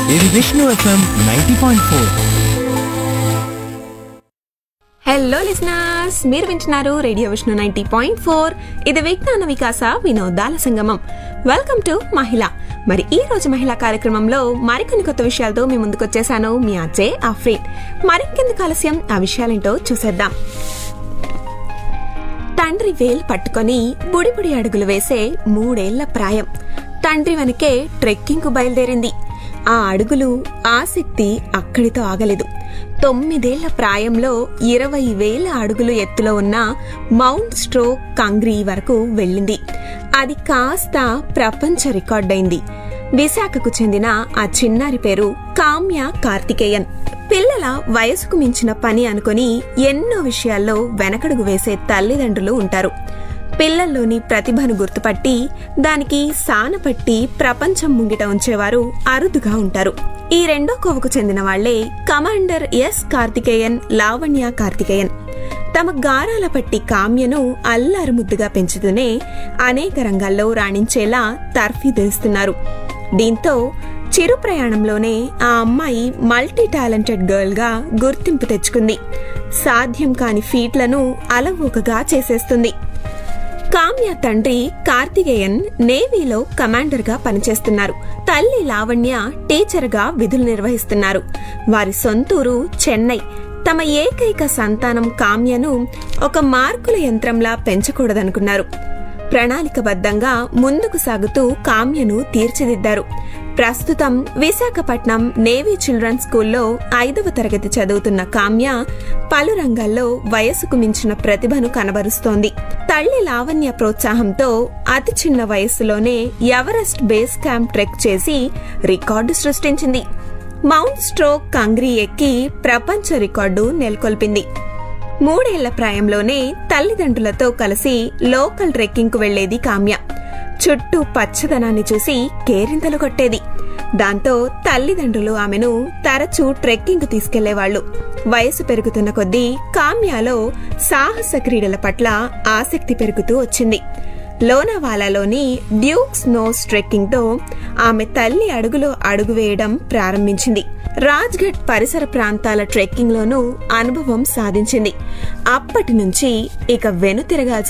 ఇది Vishnu F M ninety point four hello listeners మీరు వింటున్నారు radio Vishnu ninety point four ఇది విజ్ఞాన వికాస వినోదాల సంగమం వెల్కమ్ టు మహిళ మరి ఈ రోజు మహిళా కార్యక్రమంలో మరికొన్ని కొత్త విషయాలతో మీ ముందుకు వచ్చేసాను మీ అజయ్ ఆఫ్రీన్ మరికెందుకు ఆలస్యం ఆ విషయాలేంటో చూసేద్దాం తండ్రి వేలు పట్టుకొని బుడి బుడి అడుగులు వేసే మూడేళ్ల ప్రాయం తండ్రి వెనకే ట్రెక్కింగ్ కు బయలుదేరింది ఆ అడుగులు ఆసక్తి అక్కడితో ఆగలేదు తొమ్మిదేళ్ల ప్రాయంలో ఇరవై వేల అడుగులు ఎత్తులో ఉన్న మౌంట్ స్ట్రోక్ కంగ్రీ వరకు వెళ్ళింది అది కాస్త ప్రపంచ రికార్డైంది విశాఖకు చెందిన ఆ చిన్నారి పేరు కామ్య కార్తికేయన్ పిల్లల వయసుకు మించిన పని అనుకొని ఎన్నో విషయాల్లో వెనకడుగు వేసే తల్లిదండ్రులు ఉంటారు పిల్లల్లోని ప్రతిభను గుర్తుపట్టి దానికి సానపట్టి ప్రపంచం ముంగిట ఉంచేవారు అరుదుగా ఉంటారు ఈ రెండో కోవకు చెందిన వాళ్లే కమాండర్ ఎస్ కార్తికేయన్ లావణ్య కార్తికేయన్ తమ గారాల పట్టి కామ్యను అల్లారు ముద్దుగా పెంచుతూనే అనేక రంగాల్లో రాణించేలా తర్ఫీదిస్తున్నారు దీంతో చిరు ప్రయాణంలోనే ఆ అమ్మాయి మల్టీ టాలెంటెడ్ గర్ల్ గా గుర్తింపు తెచ్చుకుంది సాధ్యం కాని ఫీట్లను అలవోకగా చేసేస్తుంది కామ్య తండ్రి కార్తికేయన్ నేవీలో కమాండర్ గా పనిచేస్తున్నారు తల్లి లావణ్య టీచర్ గా విధులు నిర్వహిస్తున్నారు వారి సొంతూరు చెన్నై తమ ఏకైక సంతానం కామ్యను ఒక మార్కుల యంత్రంలా పెంచకూడదనుకున్నారు ప్రణాళికబద్ధంగా ముందుకు సాగుతూ కామ్యను తీర్చిదిద్దారు ప్రస్తుతం విశాఖపట్నం నేవీ చిల్డ్రన్ స్కూల్లో ఐదవ తరగతి చదువుతున్న కామ్య పలు రంగాల్లో వయసుకు మించిన ప్రతిభను కనబరుస్తోంది తల్లి లావణ్య ప్రోత్సాహంతో అతి చిన్న వయస్సులోనే ఎవరెస్ట్ బేస్ క్యాంప్ ట్రెక్ చేసి రికార్డు సృష్టించింది మౌంట్ స్ట్రోక్ కంగ్రీ ఎక్కి ప్రపంచ రికార్డు నెలకొల్పింది మూడేళ్ల ప్రాయంలోనే తల్లిదండ్రులతో కలిసి లోకల్ ట్రెక్కింగ్ కు వెళ్లేది కామ్య చుట్టూ పచ్చదనాన్ని చూసి కేరింతలు కొట్టేది దాంతో తల్లిదండ్రులు ఆమెను తరచూ ట్రెక్కింగ్ తీసుకెళ్లేవాళ్లు వయసు పెరుగుతున్న కొద్దీ కామ్యాలో సాహస క్రీడల పట్ల ఆసక్తి పెరుగుతూ వచ్చింది లోనావాలాలోని డ్యూక్ స్నోస్ ట్రెక్కింగ్ తో ఆమె తల్లి అడుగులో అడుగు వేయడం ప్రారంభించింది రాజ్ఘట్ పరిసర ప్రాంతాల ట్రెక్కింగ్ లోనూ అనుభవం సాధించింది అప్పటి నుంచి ఇక వెనుతిరగాల్సిన